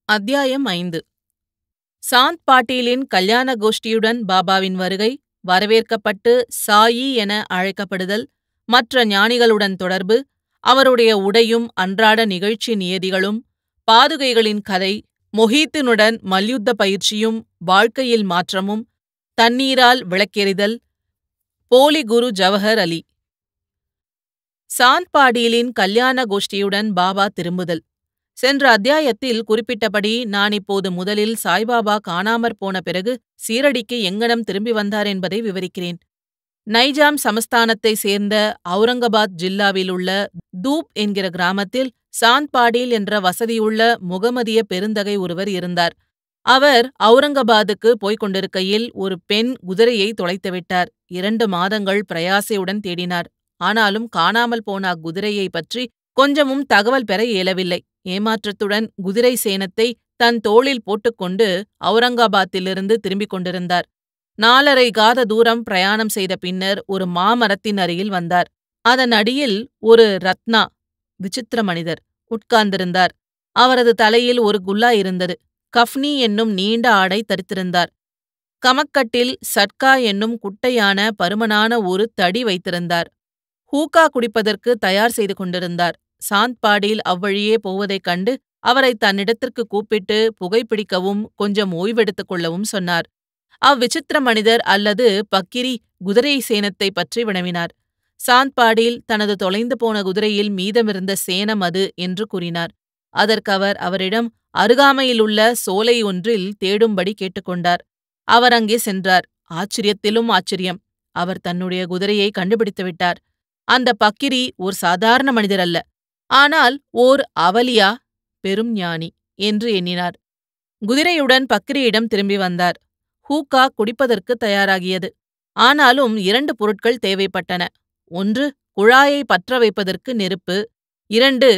அத்தியாயம் ஐந்து சாந்த் பாட்டீலின் கல்யாண கோஷ்டியுடன் பாபாவின் வருகை வரவேற்கப்பட்டு சாயி என அழைக்கப்படுதல் மற்ற ஞானிகளுடன் தொடர்பு அவருடைய உடையும் அன்றாட நிகழ்ச்சி நியதிகளும் பாதுகைகளின் கதை மொஹீத்தினுடன் மல்யுத்த பயிற்சியும் வாழ்க்கையில் மாற்றமும் தண்ணீரால் விளக்கெறிதல் போலி குரு ஜவஹர் அலி சாந்த் பாடீலின் கல்யாண கோஷ்டியுடன் பாபா திரும்புதல் சென்ற அத்தியாயத்தில் குறிப்பிட்டபடி நான் இப்போது முதலில் சாய்பாபா காணாமற் போன பிறகு சீரடிக்கு எங்கனம் திரும்பி வந்தார் என்பதை விவரிக்கிறேன் நைஜாம் சமஸ்தானத்தை சேர்ந்த அவுரங்காபாத் ஜில்லாவிலுள்ள தூப் என்கிற கிராமத்தில் சாந்த் பாடீல் என்ற வசதியுள்ள முகமதிய பெருந்தகை ஒருவர் இருந்தார் அவர் அவுரங்காபாத்துக்கு போய்க் கொண்டிருக்கையில் ஒரு பெண் குதிரையை தொலைத்துவிட்டார் இரண்டு மாதங்கள் பிரயாசையுடன் தேடினார் ஆனாலும் காணாமல் போன அக்குதிரையை பற்றி கொஞ்சமும் தகவல் பெற இயலவில்லை ஏமாற்றத்துடன் குதிரை சேனத்தை தன் தோளில் போட்டுக்கொண்டு அவுரங்காபாத்திலிருந்து திரும்பிக் கொண்டிருந்தார் நாலரை காத தூரம் பிரயாணம் செய்த பின்னர் ஒரு மாமரத்தின் அருகில் வந்தார் அதன் அடியில் ஒரு ரத்னா விசித்திர மனிதர் உட்கார்ந்திருந்தார் அவரது தலையில் ஒரு குல்லா இருந்தது கஃப்னி என்னும் நீண்ட ஆடை தரித்திருந்தார் கமக்கட்டில் சட்கா என்னும் குட்டையான பருமனான ஒரு தடி வைத்திருந்தார் ஹூக்கா குடிப்பதற்கு தயார் செய்து கொண்டிருந்தார் சாந்த் பாடீல் அவ்வழியே போவதைக் கண்டு அவரை தன்னிடத்திற்கு கூப்பிட்டு புகைப்பிடிக்கவும் கொஞ்சம் ஓய்வெடுத்துக் கொள்ளவும் சொன்னார் அவ்விசித்திர மனிதர் அல்லது பக்கிரி குதிரை சேனத்தை பற்றி வினவினார் சாந்த் பாடீல் தனது தொலைந்து போன குதிரையில் மீதமிருந்த சேனம் அது என்று கூறினார் அதற்கு அவர் அவரிடம் அருகாமையிலுள்ள சோலை ஒன்றில் தேடும்படி கேட்டுக்கொண்டார் அவர் அங்கே சென்றார் ஆச்சரியத்திலும் ஆச்சரியம் அவர் தன்னுடைய குதிரையை கண்டுபிடித்துவிட்டார் அந்த பக்கிரி ஓர் சாதாரண மனிதர் அல்ல ஆனால் ஓர் அவலியா பெரும் ஞானி என்று எண்ணினார் குதிரையுடன் பக்கிரியிடம் திரும்பி வந்தார் ஹூக்கா குடிப்பதற்கு தயாராகியது ஆனாலும் இரண்டு பொருட்கள் தேவைப்பட்டன ஒன்று குழாயை பற்ற வைப்பதற்கு நெருப்பு இரண்டு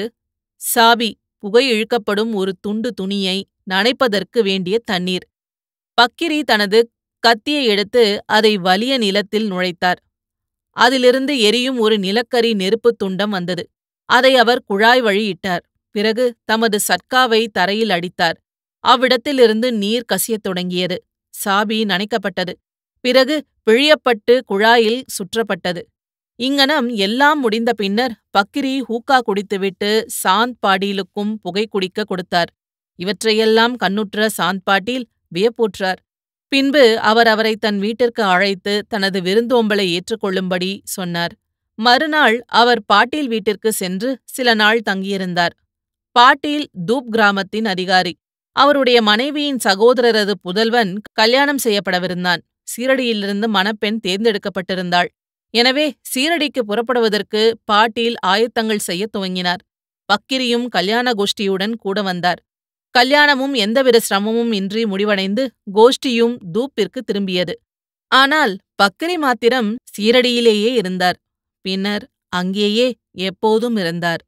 சாபி புகை இழுக்கப்படும் ஒரு துண்டு துணியை நனைப்பதற்கு வேண்டிய தண்ணீர் பக்கிரி தனது கத்தியை எடுத்து அதை வலிய நிலத்தில் நுழைத்தார் அதிலிருந்து எரியும் ஒரு நிலக்கரி நெருப்புத் துண்டம் வந்தது அதை அவர் குழாய் வழி இட்டார் பிறகு தமது சட்காவை தரையில் அடித்தார் அவ்விடத்திலிருந்து நீர் கசியத் தொடங்கியது சாபி நனைக்கப்பட்டது பிறகு பிழியப்பட்டு குழாயில் சுற்றப்பட்டது இங்கனம் எல்லாம் முடிந்த பின்னர் பக்கிரி ஹூக்கா குடித்துவிட்டு சாந்த் பாட்டீலுக்கும் புகை குடிக்க கொடுத்தார் இவற்றையெல்லாம் கண்ணுற்ற சாந்த் பாட்டீல் வியப்புற்றார் பின்பு அவர் அவரை தன் வீட்டிற்கு அழைத்து தனது விருந்தோம்பலை ஏற்றுக்கொள்ளும்படி சொன்னார் மறுநாள் அவர் பாட்டீல் வீட்டிற்கு சென்று சில நாள் தங்கியிருந்தார் பாட்டீல் தூப் கிராமத்தின் அதிகாரி அவருடைய மனைவியின் சகோதரரது புதல்வன் கல்யாணம் செய்யப்படவிருந்தான் சீரடியிலிருந்து மணப்பெண் தேர்ந்தெடுக்கப்பட்டிருந்தாள் எனவே சீரடிக்கு புறப்படுவதற்கு பாட்டீல் ஆயத்தங்கள் செய்யத் துவங்கினார் பக்கிரியும் கல்யாண கோஷ்டியுடன் கூட வந்தார் கல்யாணமும் எந்தவித சிரமமும் இன்றி முடிவடைந்து கோஷ்டியும் தூப்பிற்கு திரும்பியது ஆனால் பக்கிரி மாத்திரம் சீரடியிலேயே இருந்தார் பின்னர் அங்கேயே எப்போதும் இருந்தார்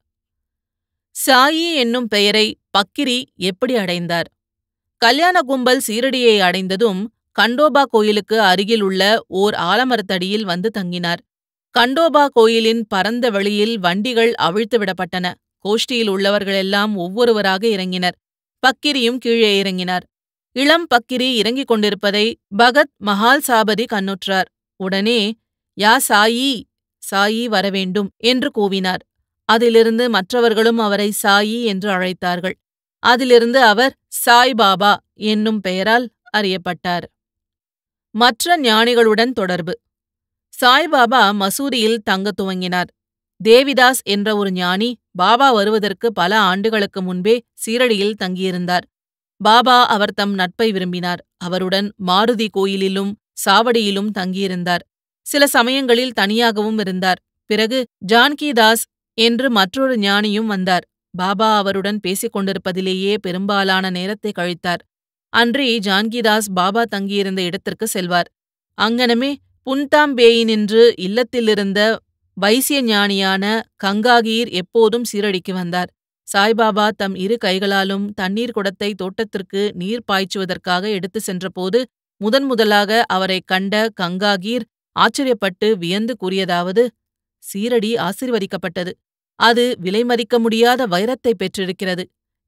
சாயி என்னும் பெயரை பக்கிரி எப்படி அடைந்தார் கல்யாண கும்பல் சீரடியை அடைந்ததும் கண்டோபா கோயிலுக்கு அருகில் உள்ள ஓர் ஆலமரத்தடியில் வந்து தங்கினார் கண்டோபா கோயிலின் பரந்த வெளியில் வண்டிகள் அவிழ்த்து விடப்பட்டன கோஷ்டியில் உள்ளவர்களெல்லாம் ஒவ்வொருவராக இறங்கினர் பக்கிரியும் கீழே இறங்கினார் இளம் பக்கிரி இறங்கிக் கொண்டிருப்பதை பகத் மஹால் சாபதி கண்ணுற்றார் உடனே யா சாயி சாயி வரவேண்டும் என்று கூவினார் அதிலிருந்து மற்றவர்களும் அவரை சாயி என்று அழைத்தார்கள் அதிலிருந்து அவர் சாய் பாபா என்னும் பெயரால் அறியப்பட்டார் மற்ற ஞானிகளுடன் தொடர்பு சாய்பாபா மசூரியில் தங்கத் துவங்கினார் தேவிதாஸ் என்ற ஒரு ஞானி பாபா வருவதற்கு பல ஆண்டுகளுக்கு முன்பே சீரடியில் தங்கியிருந்தார் பாபா அவர் தம் நட்பை விரும்பினார் அவருடன் மாருதி கோயிலிலும் சாவடியிலும் தங்கியிருந்தார் சில சமயங்களில் தனியாகவும் இருந்தார் பிறகு ஜான்கிதாஸ் என்று மற்றொரு ஞானியும் வந்தார் பாபா அவருடன் பேசிக் கொண்டிருப்பதிலேயே பெரும்பாலான நேரத்தை கழித்தார் அன்றி ஜான்கிதாஸ் பாபா தங்கியிருந்த இடத்திற்கு செல்வார் அங்கனமே புன்தாம்பேயினின்று இல்லத்திலிருந்த வைசிய ஞானியான கங்காகீர் எப்போதும் சீரடிக்கு வந்தார் சாய்பாபா தம் இரு கைகளாலும் தண்ணீர் குடத்தை தோட்டத்திற்கு நீர் பாய்ச்சுவதற்காக எடுத்து சென்றபோது முதன் முதலாக அவரைக் கண்ட கங்காகீர் ஆச்சரியப்பட்டு வியந்து கூறியதாவது சீரடி ஆசிர்வதிக்கப்பட்டது அது விலைமதிக்க முடியாத வைரத்தை பெற்றிருக்கிறது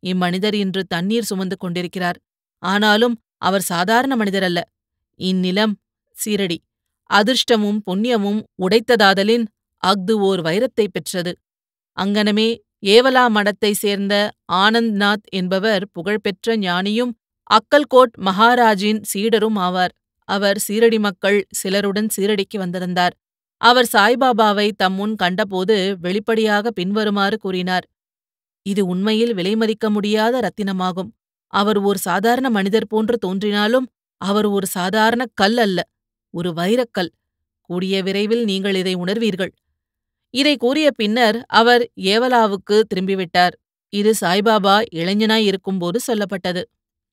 இம்மனிதர் இன்று தண்ணீர் சுமந்து கொண்டிருக்கிறார் ஆனாலும் அவர் சாதாரண மனிதரல்ல இந்நிலம் சீரடி அதிர்ஷ்டமும் புண்ணியமும் உடைத்ததாதலின் அஃது ஓர் வைரத்தைப் பெற்றது அங்கனமே ஏவலா மடத்தைச் சேர்ந்த ஆனந்த்நாத் என்பவர் புகழ்பெற்ற ஞானியும் அக்கல்கோட் மகாராஜின் சீடரும் ஆவார் அவர் சீரடி மக்கள் சிலருடன் சீரடிக்கு வந்திருந்தார் அவர் சாய்பாபாவை தம்முன் கண்டபோது வெளிப்படையாக பின்வருமாறு கூறினார் இது உண்மையில் விலைமதிக்க முடியாத ரத்தினமாகும் அவர் ஒரு சாதாரண மனிதர் போன்று தோன்றினாலும் அவர் ஒரு சாதாரண கல் அல்ல ஒரு வைரக்கல் கூடிய விரைவில் நீங்கள் இதை உணர்வீர்கள் இதை கூறிய பின்னர் அவர் ஏவலாவுக்கு திரும்பிவிட்டார் இது சாய்பாபா இளைஞனாய் இருக்கும்போது சொல்லப்பட்டது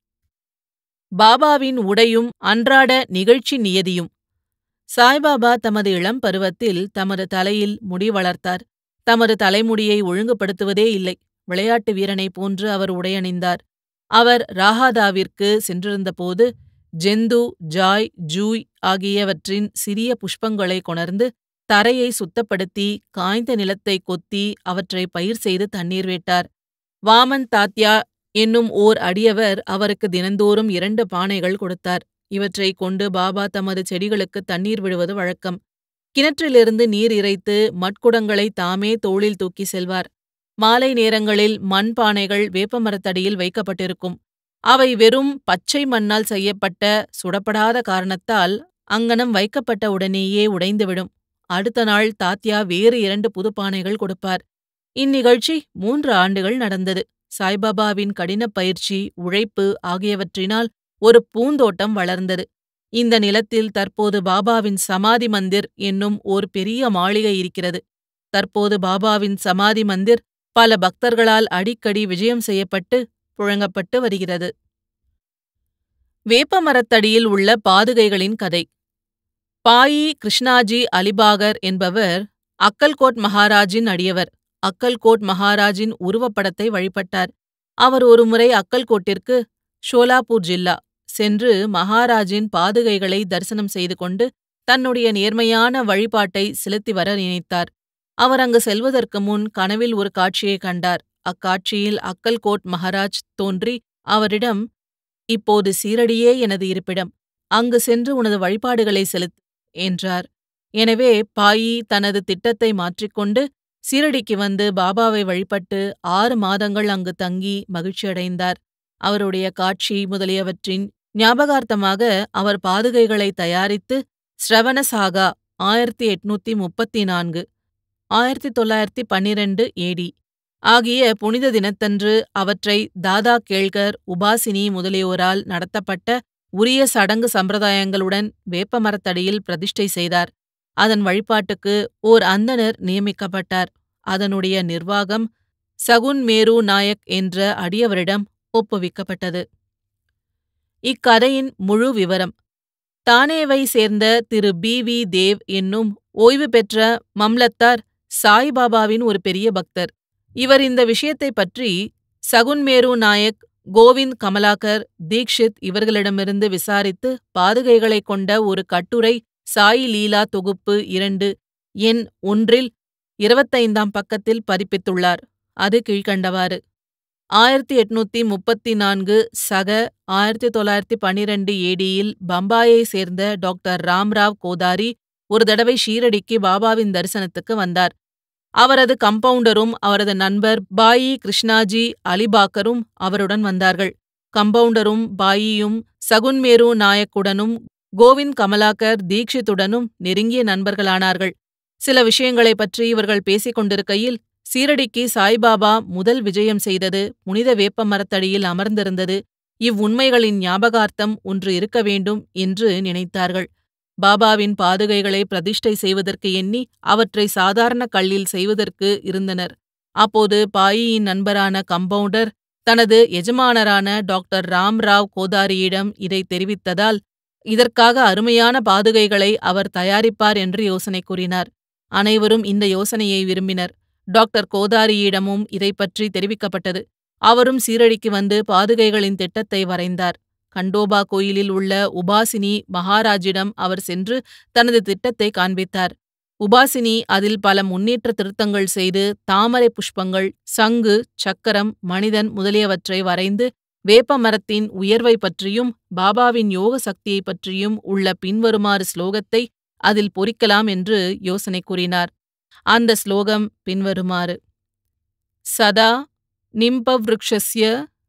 பாபாவின் உடையும் அன்றாட நிகழ்ச்சி நியதியும் சாய்பாபா தமது இளம் பருவத்தில் தமது தலையில் முடி வளர்த்தார் தமது தலைமுடியை ஒழுங்குபடுத்துவதே இல்லை விளையாட்டு வீரனைப் போன்று அவர் உடையணிந்தார் அவர் ராகாதாவிற்கு சென்றிருந்தபோது ஜெந்து ஜாய் ஜூய் ஆகியவற்றின் சிறிய புஷ்பங்களை கொணர்ந்து தரையை சுத்தப்படுத்தி காய்ந்த நிலத்தை கொத்தி அவற்றை பயிர் செய்து தண்ணீர் விட்டார் வாமன் தாத்யா என்னும் ஓர் அடியவர் அவருக்கு தினந்தோறும் இரண்டு பானைகள் கொடுத்தார் இவற்றைக் கொண்டு பாபா தமது செடிகளுக்கு தண்ணீர் விடுவது வழக்கம் கிணற்றிலிருந்து நீர் இறைத்து மட்குடங்களை தாமே தோளில் தூக்கி செல்வார் மாலை நேரங்களில் மண் பானைகள் வேப்பமரத்தடியில் வைக்கப்பட்டிருக்கும் அவை வெறும் பச்சை மண்ணால் செய்யப்பட்ட சுடப்படாத காரணத்தால் அங்கனம் வைக்கப்பட்ட உடனேயே உடைந்துவிடும் அடுத்த நாள் தாத்யா வேறு இரண்டு புதுப்பானைகள் கொடுப்பார் இந்நிகழ்ச்சி மூன்று ஆண்டுகள் நடந்தது சாய்பாபாவின் கடினப் பயிற்சி உழைப்பு ஆகியவற்றினால் ஒரு பூந்தோட்டம் வளர்ந்தது இந்த நிலத்தில் தற்போது பாபாவின் சமாதி மந்திர் என்னும் ஓர் பெரிய மாளிகை இருக்கிறது தற்போது பாபாவின் சமாதி மந்திர் பல பக்தர்களால் அடிக்கடி விஜயம் செய்யப்பட்டு புழங்கப்பட்டு வருகிறது வேப்பமரத்தடியில் உள்ள பாதுகைகளின் கதை பாயி கிருஷ்ணாஜி அலிபாகர் என்பவர் அக்கல்கோட் மகாராஜின் அடியவர் அக்கல்கோட் மகாராஜின் உருவப்படத்தை வழிபட்டார் அவர் ஒருமுறை அக்கல்கோட்டிற்கு ஷோலாப்பூர் ஜில்லா சென்று மகாராஜின் பாதுகைகளை தரிசனம் செய்து கொண்டு தன்னுடைய நேர்மையான வழிபாட்டை செலுத்தி வர நினைத்தார் அவர் அங்கு செல்வதற்கு முன் கனவில் ஒரு காட்சியைக் கண்டார் அக்காட்சியில் அக்கல்கோட் மகாராஜ் தோன்றி அவரிடம் இப்போது சீரடியே எனது இருப்பிடம் அங்கு சென்று உனது வழிபாடுகளை செலுத்து என்றார் எனவே பாயி தனது திட்டத்தை மாற்றிக்கொண்டு சீரடிக்கு வந்து பாபாவை வழிபட்டு ஆறு மாதங்கள் அங்கு தங்கி மகிழ்ச்சியடைந்தார் அவருடைய காட்சி முதலியவற்றின் ஞாபகார்த்தமாக அவர் பாதுகைகளை தயாரித்து ஸ்ரவணசாகா ஆயிரத்தி எட்நூத்தி முப்பத்தி நான்கு ஆயிரத்தி தொள்ளாயிரத்தி பன்னிரண்டு ஏடி ஆகிய புனித தினத்தன்று அவற்றை தாதா கேள்கர் உபாசினி முதலியோரால் நடத்தப்பட்ட உரிய சடங்கு சம்பிரதாயங்களுடன் வேப்பமரத்தடியில் பிரதிஷ்டை செய்தார் அதன் வழிபாட்டுக்கு ஓர் அந்தணர் நியமிக்கப்பட்டார் அதனுடைய நிர்வாகம் சகுன் மேரு நாயக் என்ற அடியவரிடம் ஒப்புவிக்கப்பட்டது இக்கதையின் முழு விவரம் தானேவை சேர்ந்த திரு பி வி தேவ் என்னும் ஓய்வு பெற்ற மம்லத்தார் சாய்பாபாவின் ஒரு பெரிய பக்தர் இவர் இந்த விஷயத்தை பற்றி சகுன்மேரு நாயக் கோவிந்த் கமலாகர் தீக்ஷித் இவர்களிடமிருந்து விசாரித்து பாதுகைகளைக் கொண்ட ஒரு கட்டுரை சாயி லீலா தொகுப்பு இரண்டு எண் ஒன்றில் இருபத்தைந்தாம் பக்கத்தில் பதிப்பித்துள்ளார் அது கீழ்கண்டவாறு ஆயிரத்தி எட்நூத்தி முப்பத்தி நான்கு சக ஆயிரத்தி தொள்ளாயிரத்தி பன்னிரண்டு ஏடியில் பம்பாயை சேர்ந்த டாக்டர் ராம்ராவ் கோதாரி ஒரு தடவை ஷீரடிக்கு பாபாவின் தரிசனத்துக்கு வந்தார் அவரது கம்பவுண்டரும் அவரது நண்பர் பாயி கிருஷ்ணாஜி அலிபாக்கரும் அவருடன் வந்தார்கள் கம்பவுண்டரும் பாயியும் சகுன்மேரு நாயக்குடனும் கோவிந்த் கமலாக்கர் தீக்ஷித்துடனும் நெருங்கிய நண்பர்களானார்கள் சில விஷயங்களைப் பற்றி இவர்கள் பேசிக் கொண்டிருக்கையில் சீரடிக்கு சாய்பாபா முதல் விஜயம் செய்தது புனித வேப்ப மரத்தடியில் அமர்ந்திருந்தது இவ்வுண்மைகளின் ஞாபகார்த்தம் ஒன்று இருக்க வேண்டும் என்று நினைத்தார்கள் பாபாவின் பாதுகைகளை பிரதிஷ்டை செய்வதற்கு எண்ணி அவற்றை சாதாரண கல்லில் செய்வதற்கு இருந்தனர் அப்போது பாயியின் நண்பரான கம்பவுண்டர் தனது எஜமானரான டாக்டர் ராம்ராவ் கோதாரியிடம் இதை தெரிவித்ததால் இதற்காக அருமையான பாதுகைகளை அவர் தயாரிப்பார் என்று யோசனை கூறினார் அனைவரும் இந்த யோசனையை விரும்பினர் டாக்டர் கோதாரியிடமும் இதை பற்றி தெரிவிக்கப்பட்டது அவரும் சீரடிக்கு வந்து பாதுகைகளின் திட்டத்தை வரைந்தார் கண்டோபா கோயிலில் உள்ள உபாசினி மகாராஜிடம் அவர் சென்று தனது திட்டத்தை காண்பித்தார் உபாசினி அதில் பல முன்னேற்ற திருத்தங்கள் செய்து தாமரை புஷ்பங்கள் சங்கு சக்கரம் மனிதன் முதலியவற்றை வரைந்து வேப்ப மரத்தின் உயர்வை பற்றியும் பாபாவின் யோக சக்தியை பற்றியும் உள்ள பின்வருமாறு ஸ்லோகத்தை அதில் பொறிக்கலாம் என்று யோசனை கூறினார் அந்த ஸ்லோகம் பின்வருமாறு சதா நிம்பவ்ருக்ஷஸ்ய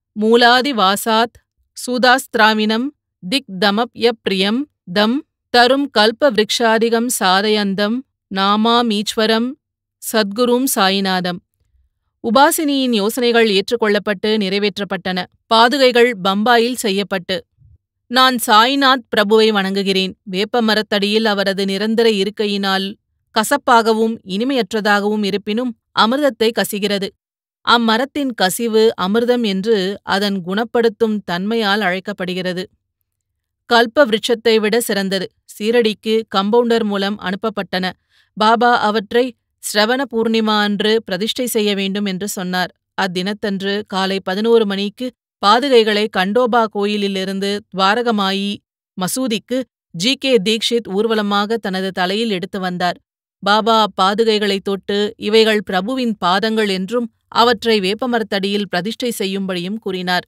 மூலாதிவாசாத் சூதாஸ்திராவினம் திக் தமப்ய பிரியம் தம் தரும் கல்பவ்ருக்ஷாதிகம் சாதயந்தம் நாமாமீஸ்வரம் சத்குரும் சாயிநாதம் உபாசினியின் யோசனைகள் ஏற்றுக்கொள்ளப்பட்டு நிறைவேற்றப்பட்டன பாதுகைகள் பம்பாயில் செய்யப்பட்டு நான் சாய்நாத் பிரபுவை வணங்குகிறேன் வேப்ப மரத்தடியில் அவரது நிரந்தர இருக்கையினால் கசப்பாகவும் இனிமையற்றதாகவும் இருப்பினும் அமிர்தத்தை கசிகிறது அம்மரத்தின் கசிவு அமிர்தம் என்று அதன் குணப்படுத்தும் தன்மையால் அழைக்கப்படுகிறது கல்ப விருட்சத்தை விட சிறந்தது சீரடிக்கு கம்பவுண்டர் மூலம் அனுப்பப்பட்டன பாபா அவற்றை ஸ்ரவண பூர்ணிமா அன்று பிரதிஷ்டை செய்ய வேண்டும் என்று சொன்னார் அத்தினத்தன்று காலை பதினோரு மணிக்கு பாதுகைகளை கண்டோபா கோயிலிலிருந்து துவாரகமாயி மசூதிக்கு ஜி கே தீக்ஷித் ஊர்வலமாக தனது தலையில் எடுத்து வந்தார் பாபா அப்பாதுகைகளைத் தொட்டு இவைகள் பிரபுவின் பாதங்கள் என்றும் அவற்றை வேப்பமரத்தடியில் பிரதிஷ்டை செய்யும்படியும் கூறினார்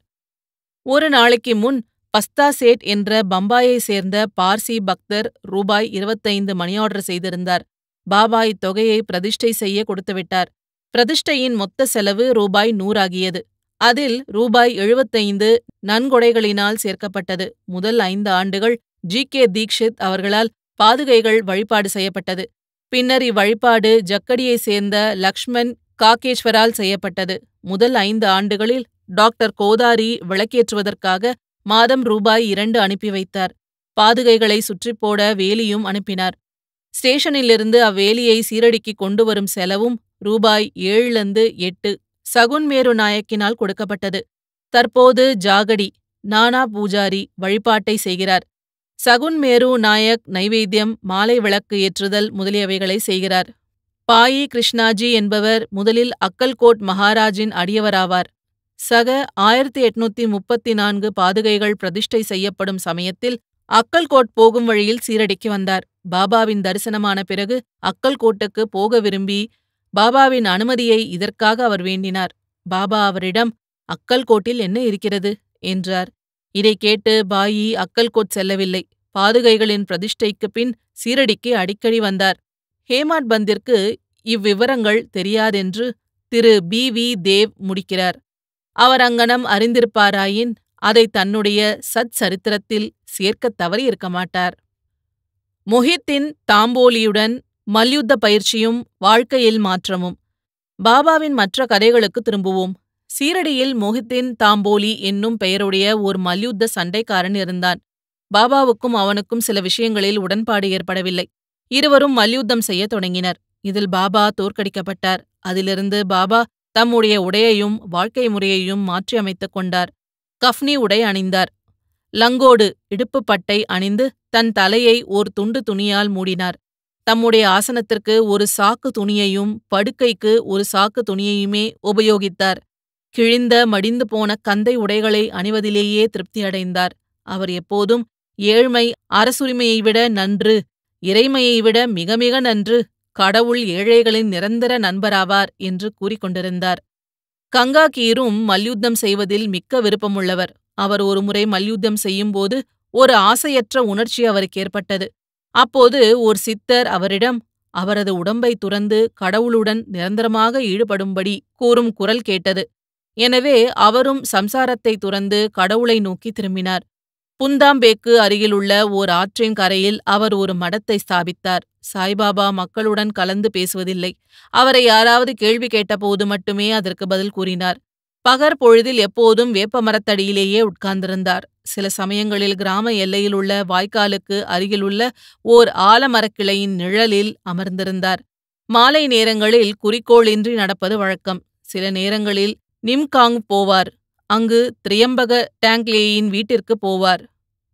ஒரு நாளைக்கு முன் பஸ்தா சேட் என்ற பம்பாயை சேர்ந்த பார்சி பக்தர் ரூபாய் இருபத்தைந்து மணி ஆர்டர் செய்திருந்தார் பாபா இத்தொகையை பிரதிஷ்டை செய்ய கொடுத்துவிட்டார் பிரதிஷ்டையின் மொத்த செலவு ரூபாய் நூறாகியது அதில் ரூபாய் எழுபத்தைந்து நன்கொடைகளினால் சேர்க்கப்பட்டது முதல் ஐந்து ஆண்டுகள் ஜி கே தீக்ஷித் அவர்களால் பாதுகைகள் வழிபாடு செய்யப்பட்டது பின்னர் இவ்வழிபாடு ஜக்கடியைச் சேர்ந்த லக்ஷ்மண் காக்கேஸ்வரால் செய்யப்பட்டது முதல் ஐந்து ஆண்டுகளில் டாக்டர் கோதாரி விளக்கேற்றுவதற்காக மாதம் ரூபாய் இரண்டு அனுப்பி வைத்தார் பாதுகைகளை சுற்றிப் போட வேலியும் அனுப்பினார் ஸ்டேஷனிலிருந்து அவ்வேலியை சீரடிக்கு கொண்டு வரும் செலவும் ரூபாய் ஏழுலந்து எட்டு சகுன்மேரு நாயக்கினால் கொடுக்கப்பட்டது தற்போது ஜாகடி நானா பூஜாரி வழிபாட்டை செய்கிறார் சகுன்மேரு நாயக் நைவேத்தியம் மாலை விளக்கு ஏற்றுதல் முதலியவைகளை செய்கிறார் பாயி கிருஷ்ணாஜி என்பவர் முதலில் அக்கல்கோட் மகாராஜின் அடியவராவார் சக ஆயிரத்தி எட்நூத்தி முப்பத்தி நான்கு பாதுகைகள் பிரதிஷ்டை செய்யப்படும் சமயத்தில் அக்கல்கோட் போகும் வழியில் சீரடிக்கு வந்தார் பாபாவின் தரிசனமான பிறகு அக்கல்கோட்டுக்கு போக விரும்பி பாபாவின் அனுமதியை இதற்காக அவர் வேண்டினார் பாபா அவரிடம் அக்கல்கோட்டில் என்ன இருக்கிறது என்றார் இதை கேட்டு பாயி அக்கல்கோட் செல்லவில்லை பாதுகைகளின் பிரதிஷ்டைக்கு பின் சீரடிக்கு அடிக்கடி வந்தார் ஹேமாட் பந்திற்கு இவ்விவரங்கள் தெரியாதென்று திரு பி வி தேவ் முடிக்கிறார் அவர் அங்கனம் அறிந்திருப்பாராயின் அதை தன்னுடைய சத் சரித்திரத்தில் சேர்க்கத் தவறியிருக்க மாட்டார் மொஹித்தின் தாம்போலியுடன் மல்யுத்த பயிற்சியும் வாழ்க்கையில் மாற்றமும் பாபாவின் மற்ற கதைகளுக்கு திரும்புவோம் சீரடியில் மொஹித்தின் தாம்போலி என்னும் பெயருடைய ஓர் மல்யுத்த சண்டைக்காரன் இருந்தான் பாபாவுக்கும் அவனுக்கும் சில விஷயங்களில் உடன்பாடு ஏற்படவில்லை இருவரும் மல்யுத்தம் செய்யத் தொடங்கினர் இதில் பாபா தோற்கடிக்கப்பட்டார் அதிலிருந்து பாபா தம்முடைய உடையையும் வாழ்க்கை முறையையும் மாற்றி அமைத்துக் கொண்டார் கஃப்னி உடை அணிந்தார் லங்கோடு இடுப்புப் பட்டை அணிந்து தன் தலையை ஓர் துண்டு துணியால் மூடினார் தம்முடைய ஆசனத்திற்கு ஒரு சாக்கு துணியையும் படுக்கைக்கு ஒரு சாக்கு துணியையுமே உபயோகித்தார் கிழிந்த மடிந்து போன கந்தை உடைகளை அணிவதிலேயே திருப்தியடைந்தார் அவர் எப்போதும் ஏழ்மை அரசுரிமையை விட நன்று இறைமையை விட மிக மிக நன்று கடவுள் ஏழைகளின் நிரந்தர நண்பராவார் என்று கூறிக்கொண்டிருந்தார் கங்காகீரும் மல்யுத்தம் செய்வதில் மிக்க விருப்பமுள்ளவர் அவர் ஒருமுறை மல்யுத்தம் செய்யும்போது ஒரு ஆசையற்ற உணர்ச்சி அவருக்கு ஏற்பட்டது அப்போது ஓர் சித்தர் அவரிடம் அவரது உடம்பை துறந்து கடவுளுடன் நிரந்தரமாக ஈடுபடும்படி கூறும் குரல் கேட்டது எனவே அவரும் சம்சாரத்தை துறந்து கடவுளை நோக்கி திரும்பினார் புந்தாம்பேக்கு அருகிலுள்ள ஓர் ஆற்றின் கரையில் அவர் ஒரு மடத்தை ஸ்தாபித்தார் சாய்பாபா மக்களுடன் கலந்து பேசுவதில்லை அவரை யாராவது கேள்வி கேட்டபோது மட்டுமே அதற்கு பதில் கூறினார் பகற் பொழுதில் எப்போதும் வேப்ப மரத்தடியிலேயே உட்கார்ந்திருந்தார் சில சமயங்களில் கிராம எல்லையில் உள்ள வாய்க்காலுக்கு அருகிலுள்ள ஓர் ஆலமரக்கிளையின் நிழலில் அமர்ந்திருந்தார் மாலை நேரங்களில் குறிக்கோளின்றி நடப்பது வழக்கம் சில நேரங்களில் நிம்காங் போவார் அங்கு திரியம்பக டேங்க்லேயின் வீட்டிற்கு போவார்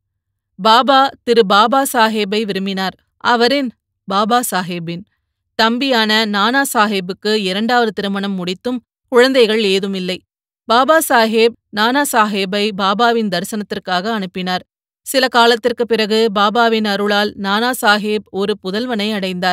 பாபா திரு பாபா சாஹேபை விரும்பினார் அவரின் பாபா சாஹேபின் தம்பியான நானா சாஹேபுக்கு இரண்டாவது திருமணம் முடித்தும் குழந்தைகள் ஏதுமில்லை பாபா சாஹேப் நானா சாஹேபை பாபாவின் தரிசனத்திற்காக அனுப்பினார் சில காலத்திற்கு பிறகு பாபாவின் அருளால் நானா சாஹேப் ஒரு புதல்வனை அடைந்தார்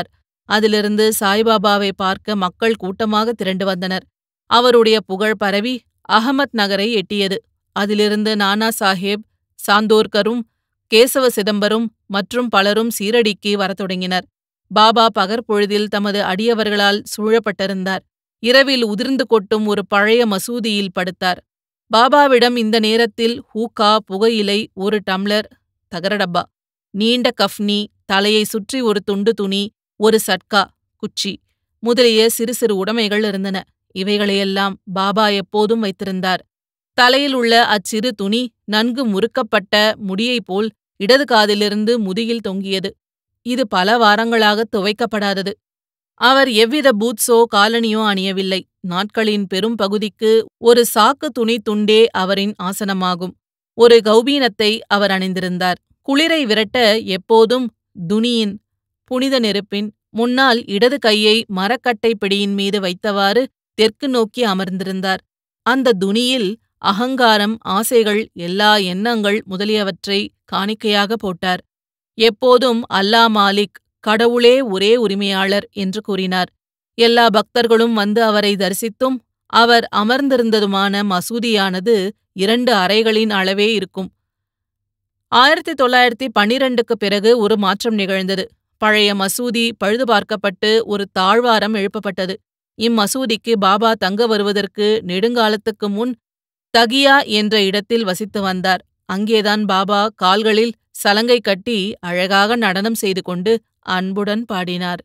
அதிலிருந்து சாய்பாபாவை பார்க்க மக்கள் கூட்டமாக திரண்டு வந்தனர் அவருடைய புகழ் பரவி அகமத் நகரை எட்டியது அதிலிருந்து நானா சாஹேப் சாந்தோர்கரும் கேசவ சிதம்பரும் மற்றும் பலரும் சீரடிக்கு வரத் தொடங்கினர் பாபா பகற்பொழுதில் தமது அடியவர்களால் சூழப்பட்டிருந்தார் இரவில் உதிர்ந்து கொட்டும் ஒரு பழைய மசூதியில் படுத்தார் பாபாவிடம் இந்த நேரத்தில் ஹூக்கா புகையிலை ஒரு டம்ளர் தகரடப்பா நீண்ட கஃப்னி தலையை சுற்றி ஒரு துண்டு துணி ஒரு சட்கா குச்சி முதலிய சிறு சிறு உடைமைகள் இருந்தன இவைகளையெல்லாம் பாபா எப்போதும் வைத்திருந்தார் தலையில் உள்ள அச்சிறு துணி நன்கு முறுக்கப்பட்ட முடியைப் போல் இடது காதிலிருந்து முதுகில் தொங்கியது இது பல வாரங்களாக துவைக்கப்படாதது அவர் எவ்வித பூட்ஸோ காலணியோ அணியவில்லை நாட்களின் பெரும் பகுதிக்கு ஒரு சாக்கு துணி துண்டே அவரின் ஆசனமாகும் ஒரு கௌபீனத்தை அவர் அணிந்திருந்தார் குளிரை விரட்ட எப்போதும் துனியின் புனித நெருப்பின் முன்னால் இடது கையை மரக்கட்டை பிடியின் மீது வைத்தவாறு தெற்கு நோக்கி அமர்ந்திருந்தார் அந்த துனியில் அகங்காரம் ஆசைகள் எல்லா எண்ணங்கள் முதலியவற்றை காணிக்கையாக போட்டார் எப்போதும் அல்லா மாலிக் கடவுளே ஒரே உரிமையாளர் என்று கூறினார் எல்லா பக்தர்களும் வந்து அவரை தரிசித்தும் அவர் அமர்ந்திருந்ததுமான மசூதியானது இரண்டு அறைகளின் அளவே இருக்கும் ஆயிரத்தி தொள்ளாயிரத்தி பன்னிரண்டுக்கு பிறகு ஒரு மாற்றம் நிகழ்ந்தது பழைய மசூதி பழுது பார்க்கப்பட்டு ஒரு தாழ்வாரம் எழுப்பப்பட்டது இம்மசூதிக்கு பாபா தங்க வருவதற்கு நெடுங்காலத்துக்கு முன் தகியா என்ற இடத்தில் வசித்து வந்தார் அங்கேதான் பாபா கால்களில் சலங்கை கட்டி அழகாக நடனம் செய்து கொண்டு அன்புடன் பாடினார்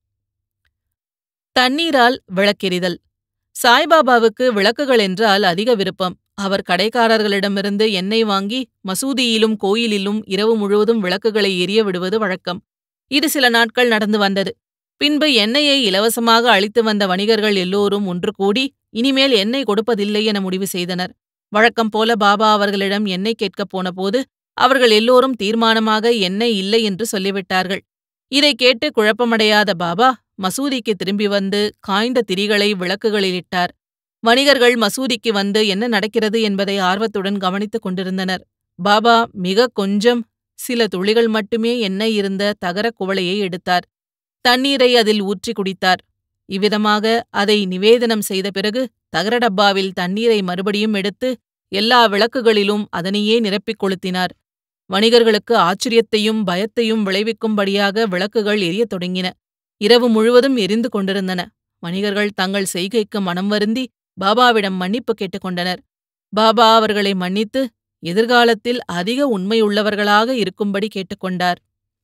தண்ணீரால் விளக்கெறிதல் சாய்பாபாவுக்கு விளக்குகள் என்றால் அதிக விருப்பம் அவர் கடைக்காரர்களிடமிருந்து எண்ணெய் வாங்கி மசூதியிலும் கோயிலிலும் இரவு முழுவதும் விளக்குகளை எரிய விடுவது வழக்கம் இது சில நாட்கள் நடந்து வந்தது பின்பு எண்ணெயை இலவசமாக அளித்து வந்த வணிகர்கள் எல்லோரும் ஒன்று கூடி இனிமேல் எண்ணெய் கொடுப்பதில்லை என முடிவு செய்தனர் வழக்கம் போல பாபா அவர்களிடம் எண்ணெய் கேட்கப் போனபோது அவர்கள் எல்லோரும் தீர்மானமாக எண்ணெய் இல்லை என்று சொல்லிவிட்டார்கள் இதை கேட்டு குழப்பமடையாத பாபா மசூதிக்கு திரும்பி வந்து காய்ந்த திரிகளை விளக்குகளில் இட்டார் வணிகர்கள் மசூதிக்கு வந்து என்ன நடக்கிறது என்பதை ஆர்வத்துடன் கவனித்துக் கொண்டிருந்தனர் பாபா மிக கொஞ்சம் சில துளிகள் மட்டுமே எண்ணெய் இருந்த தகரக் குவளையை எடுத்தார் தண்ணீரை அதில் ஊற்றி குடித்தார் இவ்விதமாக அதை நிவேதனம் செய்த பிறகு தகர டப்பாவில் தண்ணீரை மறுபடியும் எடுத்து எல்லா விளக்குகளிலும் அதனையே நிரப்பிக் கொளுத்தினார் வணிகர்களுக்கு ஆச்சரியத்தையும் பயத்தையும் விளைவிக்கும்படியாக விளக்குகள் எரியத் தொடங்கின இரவு முழுவதும் எரிந்து கொண்டிருந்தன வணிகர்கள் தங்கள் செய்கைக்கு மனம் வருந்தி பாபாவிடம் மன்னிப்பு கேட்டுக்கொண்டனர் பாபா அவர்களை மன்னித்து எதிர்காலத்தில் அதிக உண்மையுள்ளவர்களாக இருக்கும்படி கேட்டுக்கொண்டார்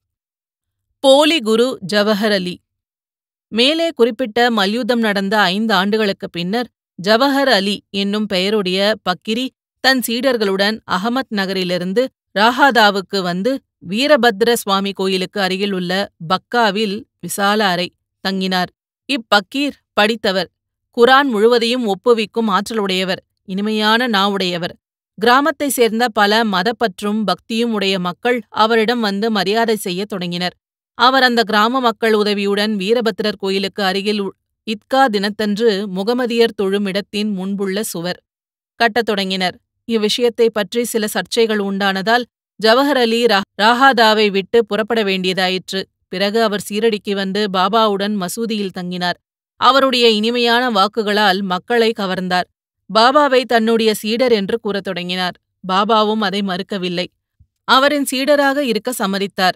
போலி குரு ஜவஹர் அலி மேலே குறிப்பிட்ட மல்யுத்தம் நடந்த ஐந்து ஆண்டுகளுக்குப் பின்னர் ஜவஹர் அலி என்னும் பெயருடைய பக்கிரி தன் சீடர்களுடன் அகமத் நகரிலிருந்து ராஹாதாவுக்கு வந்து வீரபத்ர சுவாமி கோயிலுக்கு அருகில் உள்ள பக்காவில் விசால அறை தங்கினார் இப்பக்கீர் படித்தவர் குரான் முழுவதையும் ஒப்புவிக்கும் ஆற்றலுடையவர் இனிமையான நாவுடையவர் கிராமத்தைச் சேர்ந்த பல மதப்பற்றும் பக்தியும் உடைய மக்கள் அவரிடம் வந்து மரியாதை செய்யத் தொடங்கினர் அவர் அந்த கிராம மக்கள் உதவியுடன் வீரபத்திரர் கோயிலுக்கு அருகில் இத்கா தினத்தன்று முகமதியர் தொழும் இடத்தின் முன்புள்ள சுவர் கட்டத் தொடங்கினர் இவ்விஷயத்தைப் பற்றி சில சர்ச்சைகள் உண்டானதால் ஜவஹர் அலி ராஹாதாவை விட்டு புறப்பட வேண்டியதாயிற்று பிறகு அவர் சீரடிக்கு வந்து பாபாவுடன் மசூதியில் தங்கினார் அவருடைய இனிமையான வாக்குகளால் மக்களை கவர்ந்தார் பாபாவை தன்னுடைய சீடர் என்று கூறத் தொடங்கினார் பாபாவும் அதை மறுக்கவில்லை அவரின் சீடராக இருக்க சம்மதித்தார்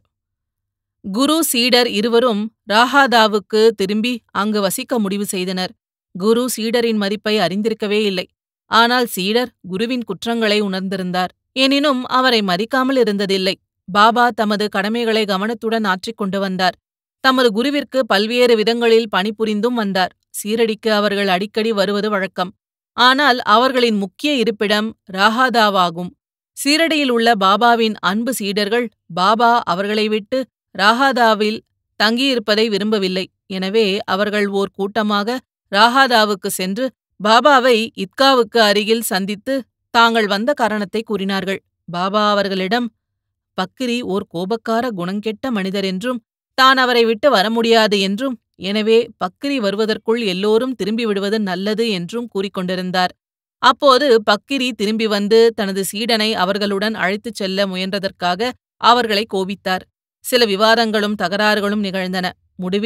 குரு சீடர் இருவரும் ராஹாதாவுக்கு திரும்பி அங்கு வசிக்க முடிவு செய்தனர் குரு சீடரின் மதிப்பை அறிந்திருக்கவே இல்லை ஆனால் சீடர் குருவின் குற்றங்களை உணர்ந்திருந்தார் எனினும் அவரை மதிக்காமல் இருந்ததில்லை பாபா தமது கடமைகளை கவனத்துடன் ஆற்றிக் கொண்டு வந்தார் தமது குருவிற்கு பல்வேறு விதங்களில் பணிபுரிந்தும் வந்தார் சீரடிக்கு அவர்கள் அடிக்கடி வருவது வழக்கம் ஆனால் அவர்களின் முக்கிய இருப்பிடம் ராஹாதாவாகும் சீரடியில் உள்ள பாபாவின் அன்பு சீடர்கள் பாபா அவர்களை விட்டு ராஹாதாவில் தங்கியிருப்பதை விரும்பவில்லை எனவே அவர்கள் ஓர் கூட்டமாக ராஹாதாவுக்கு சென்று பாபாவை இத்காவுக்கு அருகில் சந்தித்து தாங்கள் வந்த காரணத்தை கூறினார்கள் பாபா அவர்களிடம் பக்கிரி ஓர் கோபக்கார குணங்கெட்ட மனிதர் என்றும் தான் அவரை விட்டு வர முடியாது என்றும் எனவே பக்கிரி வருவதற்குள் எல்லோரும் திரும்பி விடுவது நல்லது என்றும் கூறிக்கொண்டிருந்தார் அப்போது பக்கிரி திரும்பி வந்து தனது சீடனை அவர்களுடன் அழைத்துச் செல்ல முயன்றதற்காக அவர்களை கோபித்தார் சில விவாதங்களும் தகராறுகளும் நிகழ்ந்தன முடிவில்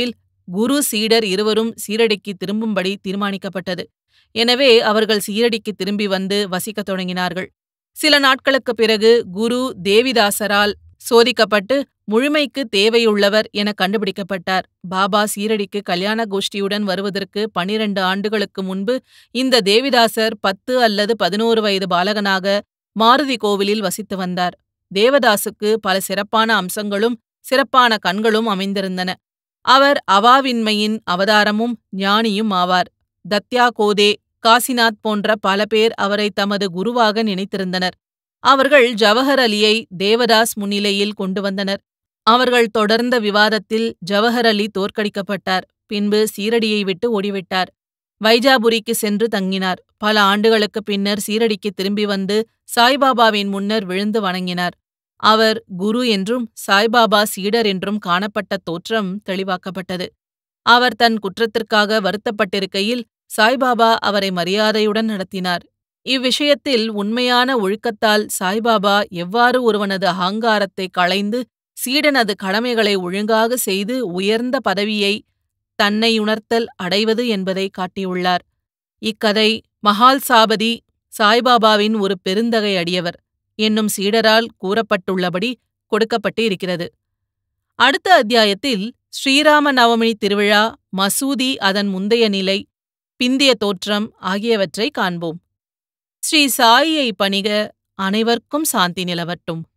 குரு சீடர் இருவரும் சீரடிக்கு திரும்பும்படி தீர்மானிக்கப்பட்டது எனவே அவர்கள் சீரடிக்கு திரும்பி வந்து வசிக்கத் தொடங்கினார்கள் சில நாட்களுக்குப் பிறகு குரு தேவிதாசரால் சோதிக்கப்பட்டு முழுமைக்கு தேவையுள்ளவர் என கண்டுபிடிக்கப்பட்டார் பாபா சீரடிக்கு கல்யாண கோஷ்டியுடன் வருவதற்கு பனிரண்டு ஆண்டுகளுக்கு முன்பு இந்த தேவிதாசர் பத்து அல்லது பதினோரு வயது பாலகனாக மாருதி கோவிலில் வசித்து வந்தார் தேவதாசுக்கு பல சிறப்பான அம்சங்களும் சிறப்பான கண்களும் அமைந்திருந்தன அவர் அவாவின்மையின் அவதாரமும் ஞானியும் ஆவார் தத்யா கோதே காசிநாத் போன்ற பல பேர் அவரை தமது குருவாக நினைத்திருந்தனர் அவர்கள் ஜவஹர் அலியை தேவதாஸ் முன்னிலையில் கொண்டு வந்தனர் அவர்கள் தொடர்ந்த விவாதத்தில் ஜவஹர் அலி தோற்கடிக்கப்பட்டார் பின்பு சீரடியை விட்டு ஓடிவிட்டார் வைஜாபுரிக்கு சென்று தங்கினார் பல ஆண்டுகளுக்குப் பின்னர் சீரடிக்கு திரும்பி வந்து சாய்பாபாவின் முன்னர் விழுந்து வணங்கினார் அவர் குரு என்றும் சாய்பாபா சீடர் என்றும் காணப்பட்ட தோற்றம் தெளிவாக்கப்பட்டது அவர் தன் குற்றத்திற்காக வருத்தப்பட்டிருக்கையில் சாய்பாபா அவரை மரியாதையுடன் நடத்தினார் இவ்விஷயத்தில் உண்மையான ஒழுக்கத்தால் சாய்பாபா எவ்வாறு ஒருவனது அகங்காரத்தை களைந்து சீடனது கடமைகளை ஒழுங்காக செய்து உயர்ந்த பதவியை தன்னை உணர்த்தல் அடைவது என்பதை காட்டியுள்ளார் இக்கதை மகால் சாபதி சாய்பாபாவின் ஒரு பெருந்தகை அடியவர் என்னும் சீடரால் கூறப்பட்டுள்ளபடி கொடுக்கப்பட்டு இருக்கிறது அடுத்த அத்தியாயத்தில் ஸ்ரீராம நவமி திருவிழா மசூதி அதன் முந்தைய நிலை பிந்திய தோற்றம் ஆகியவற்றை காண்போம் ஸ்ரீ சாயியை பணிக அனைவர்க்கும் சாந்தி நிலவட்டும்